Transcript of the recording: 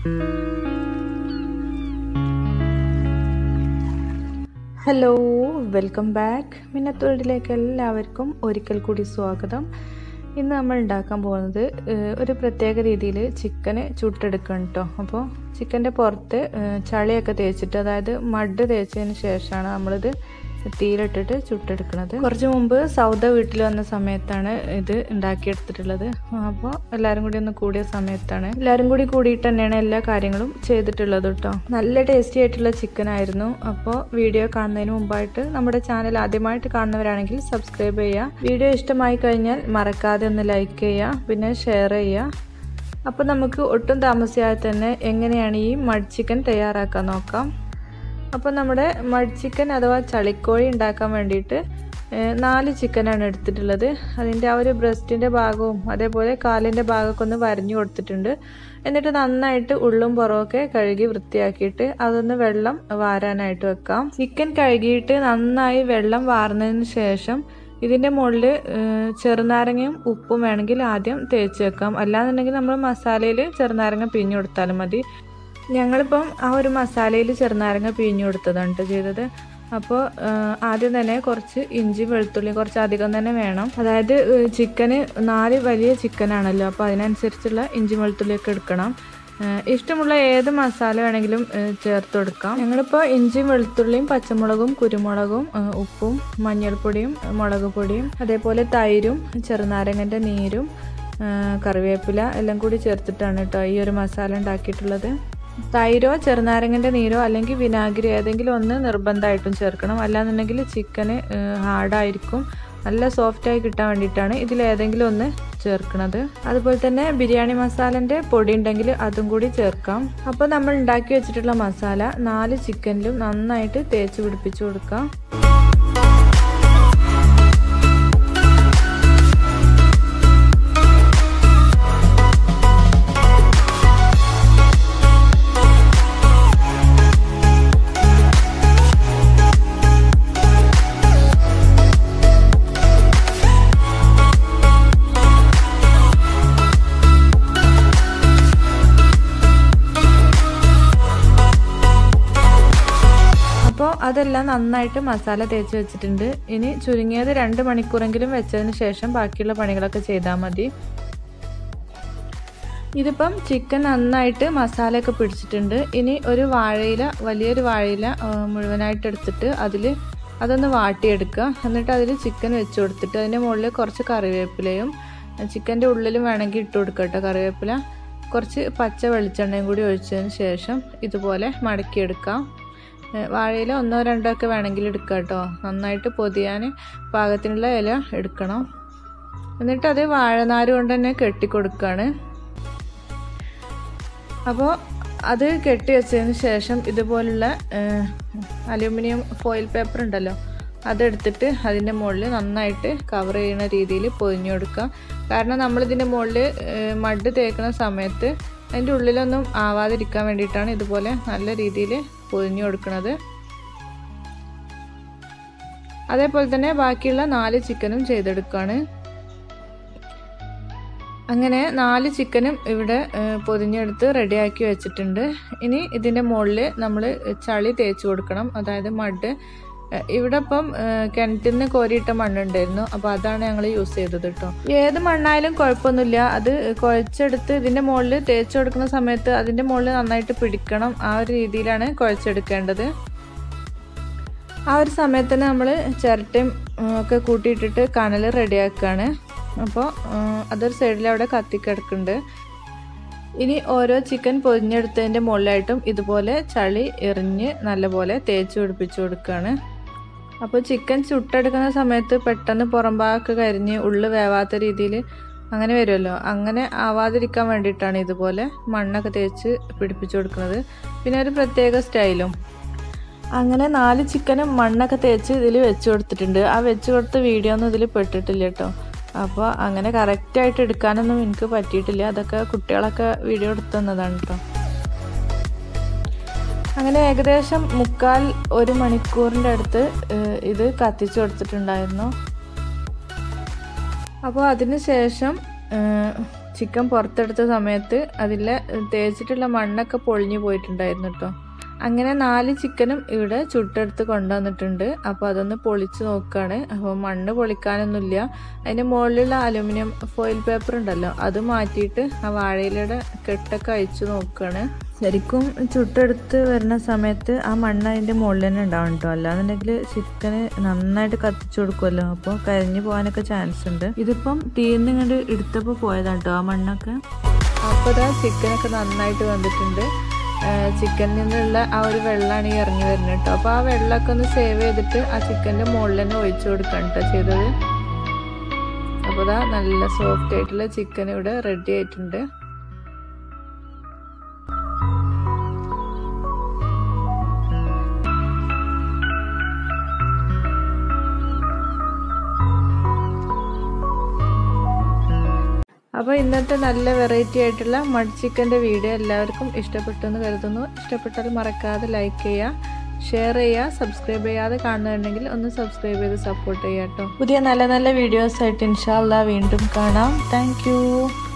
hello welcome back മിന്നത്തോടിലേക്ക് എല്ലാവർക്കും ഒരിക്കൽ കൂടി സ്വാഗതം ഇന്ന് നമ്മൾ ഉണ്ടാക്കാൻ പോകുന്നത് ഏഹ്, ഒരു പ്രത്യേക രീതിയിൽ ചിക്കന് ചുട്ടെടുക്കണം കേട്ടോ അപ്പോൾ ചിക്കൻ്റെ പുറത്ത് ഏഹ്, ചളിയൊക്കെ തേച്ചിട്ട് അതായത് മഡ് തേച്ചതിന് ശേഷമാണ് നമ്മളിത് തീയിലിട്ടിട്ട് ചുട്ടെടുക്കുന്നത് കുറച്ച് മുമ്പ് സൗദ വീട്ടിൽ വന്ന സമയത്താണ് ഇത് ഉണ്ടാക്കിയെടുത്തിട്ടുള്ളത് അപ്പോൾ എല്ലാവരും കൂടി ഒന്ന് കൂടിയ സമയത്താണ് എല്ലാവരും കൂടി കൂടിയിട്ട് തന്നെയാണ് എല്ലാ കാര്യങ്ങളും ചെയ്തിട്ടുള്ളത് കേട്ടോ നല്ല ടേസ്റ്റി ആയിട്ടുള്ള ചിക്കൻ ആയിരുന്നു അപ്പോൾ വീഡിയോ കാണുന്നതിന് മുമ്പായിട്ട് നമ്മുടെ ചാനൽ ആദ്യമായിട്ട് കാണുന്നവരാണെങ്കിൽ സബ്സ്ക്രൈബ് ചെയ്യുക വീഡിയോ ഇഷ്ടമായി കഴിഞ്ഞാൽ മറക്കാതെ ഒന്ന് ലൈക്ക് ചെയ്യുക പിന്നെ ഷെയർ ചെയ്യുക അപ്പോൾ നമുക്ക് ഒട്ടും താമസിയാതെ തന്നെ എങ്ങനെയാണ് ഈ മഡ് ചിക്കൻ തയ്യാറാക്കാൻ നോക്കാം അപ്പോൾ നമ്മുടെ മഡ് ചിക്കൻ അഥവാ ചളിക്കോഴി ഉണ്ടാക്കാൻ വേണ്ടിയിട്ട് ഏഹ്, നാല് ചിക്കനാണ് എടുത്തിട്ടുള്ളത് അതിൻ്റെ ആ ഒരു ബ്രസ്റ്റിൻ്റെ ഭാഗവും അതേപോലെ കാലിൻ്റെ ഭാഗമൊക്കെ ഒന്ന് വരഞ്ഞു കൊടുത്തിട്ടുണ്ട് എന്നിട്ട് നന്നായിട്ട് ഉള്ളും പുറമൊക്കെ കഴുകി വൃത്തിയാക്കിയിട്ട് അതൊന്ന് വെള്ളം വാരാനായിട്ട് വെക്കാം ചിക്കൻ കഴുകിയിട്ട് നന്നായി വെള്ളം വാർന്നതിന് ശേഷം ഇതിൻ്റെ മുകളിൽ ചെറുനാരങ്ങയും ഉപ്പും വേണമെങ്കിൽ ആദ്യം തേച്ച് വെക്കാം അല്ലാന്നുണ്ടെങ്കിൽ നമ്മൾ മസാലയിൽ ചെറുനാരങ്ങ പിഴിഞ്ഞു കൊടുത്താലും മതി ഞങ്ങളിപ്പം ആ ഒരു മസാലയിൽ ചെറുനാരങ്ങ പിഴിഞ്ഞു കൊടുത്തതാണ് കേട്ടോ ചെയ്തത് അപ്പോൾ ആദ്യം തന്നെ കുറച്ച് ഇഞ്ചി വെളുത്തുള്ളി കുറച്ച് അധികം തന്നെ വേണം അതായത് ചിക്കന് നാല് വലിയ ചിക്കനാണല്ലോ അപ്പോൾ അതിനനുസരിച്ചുള്ള ഇഞ്ചി വെളുത്തുള്ളിയൊക്കെ എടുക്കണം ഏഹ് ഇഷ്ടമുള്ള ഏത് മസാല വേണമെങ്കിലും ഏഹ് ചേർത്ത് കൊടുക്കാം ഞങ്ങളിപ്പോൾ ഇഞ്ചിയും വെളുത്തുള്ളിയും പച്ചമുളകും കുരുമുളകും ഏഹ് ഉപ്പും മഞ്ഞൾപ്പൊടിയും ഏഹ് മുളക് പൊടിയും അതേപോലെ തൈരും ചെറുനാരങ്ങൻ്റെ നീരും ഏഹ് കറിവേപ്പില എല്ലാം കൂടി ചേർത്തിട്ടാണ് കേട്ടോ ഈ ഒരു മസാല ഉണ്ടാക്കിയിട്ടുള്ളത് തൈരോ ചെറുനാരങ്ങൻ്റെ നീരോ അല്ലെങ്കിൽ വിനാഗിരി ഏതെങ്കിലും ഒന്ന് നിർബന്ധമായിട്ടും ചേർക്കണം അല്ലാന്നുണ്ടെങ്കിൽ ചിക്കന് ഹാർഡായിരിക്കും നല്ല സോഫ്റ്റായി കിട്ടാൻ വേണ്ടിയിട്ടാണ് ഇതിൽ ഏതെങ്കിലും ഒന്ന് ചേർക്കുന്നത് അതുപോലെ തന്നെ ബിരിയാണി മസാലൻ്റെ പൊടി ഉണ്ടെങ്കിൽ അതും കൂടി ചേർക്കാം അപ്പോൾ നമ്മൾ ഉണ്ടാക്കി വെച്ചിട്ടുള്ള മസാല നാല് ചിക്കനിലും നന്നായിട്ട് തേച്ച് പിടിപ്പിച്ചു കൊടുക്കാം അപ്പോൾ അതെല്ലാം നന്നായിട്ട് മസാല തേച്ച് വെച്ചിട്ടുണ്ട് ഇനി ചുരുങ്ങിയത് രണ്ട് മണിക്കൂറെങ്കിലും വെച്ചതിന് ശേഷം ബാക്കിയുള്ള പണികളൊക്കെ ചെയ്താൽ മതി ഇതിപ്പം ചിക്കൻ നന്നായിട്ട് മസാലയൊക്കെ പിടിച്ചിട്ടുണ്ട് ഇനി ഒരു വാഴയില വലിയൊരു വാഴയില ആ, മുഴുവനായിട്ട് എടുത്തിട്ട് അതിൽ അതൊന്ന് വാട്ടിയെടുക്കുക എന്നിട്ട് അതിൽ ചിക്കൻ വെച്ച് കൊടുത്തിട്ട് അതിൻ്റെ മുകളിൽ കുറച്ച് കറിവേപ്പിലയും ചിക്കൻ്റെ ഉള്ളിലും വേണമെങ്കിൽ ഇട്ട് കൊടുക്കുക കേട്ടോ കറിവേപ്പില കുറച്ച് പച്ച വെളിച്ചെണ്ണയും കൂടി ഒഴിച്ചതിന് ശേഷം ഇതുപോലെ മടക്കിയെടുക്കാം ഏഹ് വാഴയില ഒന്നോ രണ്ടോ ഒക്കെ വേണമെങ്കിൽ എടുക്കാം കേട്ടോ നന്നായിട്ട് പൊതിയാൻ പാകത്തിനുള്ള ഇല എടുക്കണം എന്നിട്ട് അത് വാഴനാര് കൊണ്ട് തന്നെ കെട്ടിക്കൊടുക്കുകയാണ് അപ്പോൾ അത് കെട്ടി വെച്ചതിന് ശേഷം ഇതുപോലുള്ള ഏഹ്, അലൂമിനിയം ഫോയിൽ പേപ്പർ ഉണ്ടല്ലോ അതെടുത്തിട്ട് അതിൻ്റെ മുകളിൽ നന്നായിട്ട് കവർ ചെയ്യുന്ന രീതിയിൽ പൊതിഞ്ഞു കൊടുക്കുക കാരണം നമ്മളിതിൻ്റെ മുകളിൽ ഏഹ്, മഡ് തേക്കുന്ന സമയത്ത് അതിൻ്റെ ഉള്ളിലൊന്നും ആവാതിരിക്കാൻ വേണ്ടിയിട്ടാണ് ഇതുപോലെ നല്ല രീതിയിൽ പൊതിഞ്ഞു കൊടുക്കുന്നത് അതേപോലെ തന്നെ ബാക്കിയുള്ള നാല് ചിക്കനും ചെയ്തെടുക്കുകയാണ് അങ്ങനെ നാല് ചിക്കനും ഇവിടെ ഏഹ്, പൊതിഞ്ഞെടുത്ത് റെഡിയാക്കി വെച്ചിട്ടുണ്ട് ഇനി ഇതിൻ്റെ മുകളിൽ നമ്മൾ ചളി തേച്ച് കൊടുക്കണം അതായത് മഡ് ഏഹ്, ഇവിടെ ഇപ്പം ഏഹ്, കിണറ്റിൽ നിന്ന് കോരിയിട്ട മണ്ണുണ്ടായിരുന്നു അപ്പോൾ അതാണ് ഞങ്ങൾ യൂസ് ചെയ്തത് കേട്ടോ ഏത് മണ്ണായാലും കുഴപ്പമൊന്നുമില്ല അത് കുഴച്ചെടുത്ത് ഇതിൻ്റെ മുകളിൽ തേച്ച് കൊടുക്കുന്ന സമയത്ത് അതിൻ്റെ മുകളിൽ നന്നായിട്ട് പിടിക്കണം ആ ഒരു രീതിയിലാണ് കുഴച്ചെടുക്കേണ്ടത് ആ ഒരു സമയത്ത് തന്നെ നമ്മൾ ചിരട്ടയും ഉം, ഒക്കെ കൂട്ടിയിട്ടിട്ട് കനൽ റെഡിയാക്കുകയാണ് അപ്പോൾ അതൊരു സൈഡിൽ അവിടെ കത്തിക്കിടക്കുന്നുണ്ട് ഇനി ഓരോ ചിക്കൻ പൊതിഞ്ഞെടുത്തതിൻ്റെ മുകളിലായിട്ടും ഇതുപോലെ ചളി എറിഞ്ഞ് നല്ലപോലെ തേച്ച് പിടിപ്പിച്ച് കൊടുക്കുകയാണ് അപ്പോൾ ചിക്കൻ ചുട്ടെടുക്കുന്ന സമയത്ത് പെട്ടെന്ന് പുറം ഭാഗമൊക്കെ കരിഞ്ഞ് ഉള്ളു വേവാത്ത രീതിയിൽ അങ്ങനെ വരുമല്ലോ അങ്ങനെ ആവാതിരിക്കാൻ വേണ്ടിയിട്ടാണ് ഇതുപോലെ മണ്ണൊക്കെ തേച്ച് പിടിപ്പിച്ച് കൊടുക്കുന്നത് പിന്നെ ഒരു പ്രത്യേക സ്റ്റൈലും അങ്ങനെ നാല് ചിക്കനും മണ്ണൊക്കെ തേച്ച് ഇതിൽ വെച്ച് കൊടുത്തിട്ടുണ്ട് ആ വെച്ച് കൊടുത്ത വീഡിയോ ഒന്നും ഇതിൽ പെട്ടിട്ടില്ല കേട്ടോ അപ്പോൾ അങ്ങനെ കറക്റ്റായിട്ട് എടുക്കാനൊന്നും എനിക്ക് പറ്റിയിട്ടില്ല അതൊക്കെ കുട്ടികളൊക്കെ വീഡിയോ എടുത്തു തന്നതാണ് കേട്ടോ അങ്ങനെ ഏകദേശം മുക്കാൽ ഒരു മണിക്കൂറിൻ്റെ അടുത്ത് ഏഹ്, ഇത് കത്തിച്ചു കൊടുത്തിട്ടുണ്ടായിരുന്നു അപ്പോൾ അതിന് ശേഷം ഏഹ്, ചിക്കൻ പുറത്തെടുത്ത സമയത്ത് അതിലെ തേച്ചിട്ടുള്ള മണ്ണൊക്കെ പൊളിഞ്ഞു പോയിട്ടുണ്ടായിരുന്നു കേട്ടോ അങ്ങനെ നാല് ചിക്കനും ഇവിടെ ചുട്ടെടുത്ത് കൊണ്ടുവന്നിട്ടുണ്ട് അപ്പോൾ അതൊന്ന് പൊളിച്ച് നോക്കുകയാണ് അപ്പോൾ മണ്ണ് പൊളിക്കാനൊന്നുമില്ല അതിൻ്റെ മുകളിലുള്ള അലുമിനിയം ഫോയിൽ പേപ്പർ ഉണ്ടല്ലോ അത് മാറ്റിയിട്ട് ആ വാഴയിലയുടെ കെട്ടൊക്കെ അയച്ചു നോക്കുകയാണ് ശരിക്കും ചുട്ടെടുത്ത് വരുന്ന സമയത്ത് ആ മണ്ണ് അതിൻ്റെ മുകളിൽ തന്നെ ഉണ്ടാവും കേട്ടോ അല്ലാന്നുണ്ടെങ്കിൽ ചിക്കന് നന്നായിട്ട് കത്തിച്ചു കൊടുക്കുമല്ലോ അപ്പോൾ കരിഞ്ഞു പോകാനൊക്കെ ചാൻസ് ഉണ്ട് ഇതിപ്പം തീർന്ന് ഇങ്ങോട്ട് എടുത്തപ്പോൾ പോയതാണ് കേട്ടോ ആ മണ്ണൊക്കെ അപ്പോൾ ഇതാ ചിക്കനൊക്കെ നന്നായിട്ട് വന്നിട്ടുണ്ട് ചിക്കനിൽ നിന്നുള്ള ആ ഒരു വെള്ളമാണ് ഈ ഇറങ്ങി വരുന്നത് കേട്ടോ അപ്പോൾ ആ വെള്ളമൊക്കെ ഒന്ന് സേവ് ചെയ്തിട്ട് ആ ചിക്കൻ്റെ മുകളിൽ തന്നെ ഒഴിച്ചു കൊടുക്കണം കേട്ടോ ചെയ്തത് അപ്പോൾ ഇതാ നല്ല സോഫ്റ്റ് ആയിട്ടുള്ള ചിക്കൻ ഇവിടെ റെഡി ആയിട്ടുണ്ട് അപ്പോൾ ഇന്നത്തെ നല്ല വെറൈറ്റി ആയിട്ടുള്ള മഡ് ചിക്കൻ്റെ വീഡിയോ എല്ലാവർക്കും ഇഷ്ടപ്പെട്ടെന്ന് കരുതുന്നു ഇഷ്ടപ്പെട്ടാൽ മറക്കാതെ ലൈക്ക് ചെയ്യുക ഷെയർ ചെയ്യുക സബ്സ്ക്രൈബ് ചെയ്യാതെ കാണുന്നുണ്ടെങ്കിൽ ഒന്ന് സബ്സ്ക്രൈബ് ചെയ്ത് സപ്പോർട്ട് ചെയ്യാം കേട്ടോ പുതിയ നല്ല നല്ല വീഡിയോസ് ആയിട്ട് ഇൻഷാല്ല വീണ്ടും കാണാം താങ്ക്